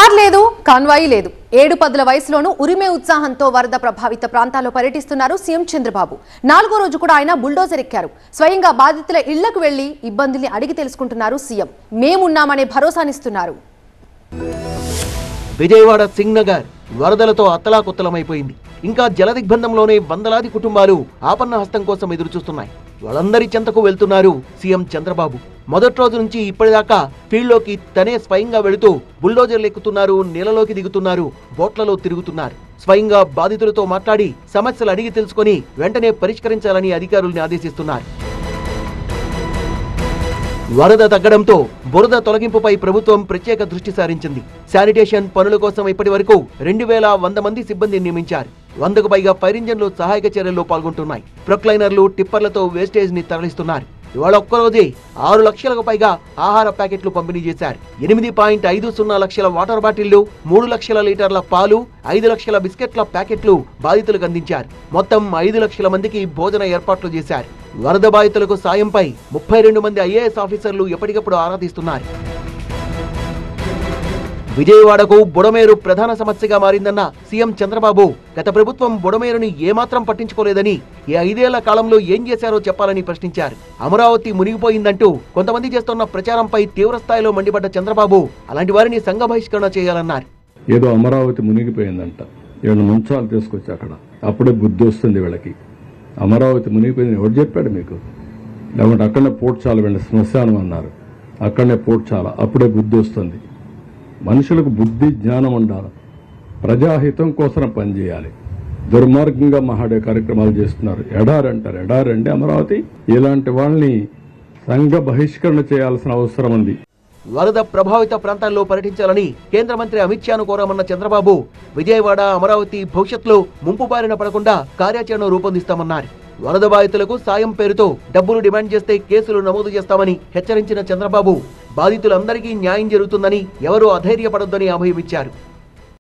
car లేదు convoy లేదు ఏడు పదుల వయసులోనూ ఉరిమే ఉత్సాహంతో వరద ప్రభావిత ప్రాంతాల్లో పర్యటిస్తున్నారు సీఎం చంద్రబాబు నాలుగో రోజు కూడా ఆయన బుల్డోజర్ ఎక్కారు స్వయంగా బాధితుల ఇళ్లకు వెళ్లి ఇబ్బందుల్ని అడిగి తెలుసుకుంటున్నారు సీఎం మేమున్నామనే భరోసానిస్తున్నారు విజయవాడ సింగ్ నగర్ వరదలతో అత్తలాకుత్తలమైపోయింది ఇంకా జలదిగ్బంధంలోనే వందలాది కుటుంబాలు ఆపన్న హస్తం కోసం ఎదురుచూస్తున్నాయి వాళ్ళందరి చెంతకు వెళ్తున్నారు సీఎం చంద్రబాబు మొదటి రోజు నుంచి ఇప్పటిదాకా ఫీల్డ్లోకి తనే స్వయంగా వెళుతూ బుల్డోజర్లు ఎక్కుతున్నారు నీళ్ళలోకి దిగుతున్నారు బోట్లలో తిరుగుతున్నారు స్వయంగా బాధితులతో మాట్లాడి సమస్యలు అడిగి తెలుసుకొని వెంటనే పరిష్కరించాలని అధికారుల్ని ఆదేశిస్తున్నారు వరద తగ్గడంతో బురద తొలగింపుపై ప్రభుత్వం ప్రత్యేక దృష్టి సారించింది శానిటేషన్ పనుల కోసం ఇప్పటి వరకు రెండు వేల వంద మంది సిబ్బందిని నియమించారు వందకు పైగా ఫైర్ ఇంజన్లు సహాయక చర్యల్లో పాల్గొంటున్నాయి ప్రొక్లైనర్లు టిప్పర్లతో వేస్టేజ్ ని తరలిస్తున్నారు ఇవాళ ఒక్కరోజే ఆరు లక్షలకు పైగా ఆహార ప్యాకెట్లు పంపిణీ చేశారు ఎనిమిది పాయింట్ ఐదు సున్నా లక్షల వాటర్ బాటిళ్లు మూడు లక్షల లీటర్ల పాలు ఐదు లక్షల బిస్కెట్ల ప్యాకెట్లు బాధితులకు అందించారు మొత్తం ఐదు లక్షల మందికి భోజన ఏర్పాట్లు చేశారు వరద బాధితులకు సాయంపై ముప్పై రెండు మంది ఐఏఎస్ ఆఫీసర్లు ఎప్పటికప్పుడు ఆరా తీస్తున్నారు విజయవాడకు బుడమేరు ప్రధాన సమస్యగా మారిందన్న సీఎం చంద్రబాబు గత ప్రభుత్వం బుడమేరుని ఏమాత్రం పట్టించుకోలేదని ఈ ఐదేళ్ల కాలంలో ఏం చేశారో చెప్పాలని ప్రశ్నించారు అమరావతి మునిగిపోయిందంటూ కొంతమంది చేస్తున్న ప్రచారంపై తీవ్ర స్థాయిలో మండిపడ్డ చంద్రబాబు అలాంటి వారిని సంఘ బహిష్కరణ చేయాలన్నారు ఏదో అమరావతి మునిగిపోయిందంట వీళ్ళని మంచాలు తీసుకొచ్చి అక్కడ అప్పుడే బుద్ధి వస్తుంది వీళ్ళకి అమరావతి మునిగిపోయింది ఎవరు చెప్పాడు మీకు లేకుంటే అక్కడనే పోడ్చాల వీళ్ళ శ్మశానం అన్నారు అక్కడనే పోడ్చాల అప్పుడే బుద్ధి వస్తుంది మనుషులకు బుద్ధి జ్ఞానం ఉండాలి ప్రజాహితం కోసం పనిచేయాలి దుర్మార్గంగా మహాడే కార్యక్రమాలు చేస్తున్నారు ఎడారి అంటారు ఎడారి అంటే అమరావతి ఇలాంటి వాళ్ళని సంఘ బహిష్కరణ చేయాల్సిన అవసరం ఉంది వరద ప్రభావిత ప్రాంతాల్లో పర్యటించాలని కేంద్ర మంత్రి అమిత్ షాను కోరామన్న చంద్రబాబు విజయవాడ అమరావతి భవిష్యత్తులో ముంపు బారిన పడకుండా కార్యాచరణ రూపొందిస్తామన్నారు వరద బాధితులకు సాయం పేరుతో డబ్బులు డిమాండ్ చేస్తే కేసులు నమోదు చేస్తామని హెచ్చరించిన చంద్రబాబు బాధితులందరికీ న్యాయం జరుగుతుందని ఎవరూ అధైర్యపడొద్దని అభయమిచ్చారు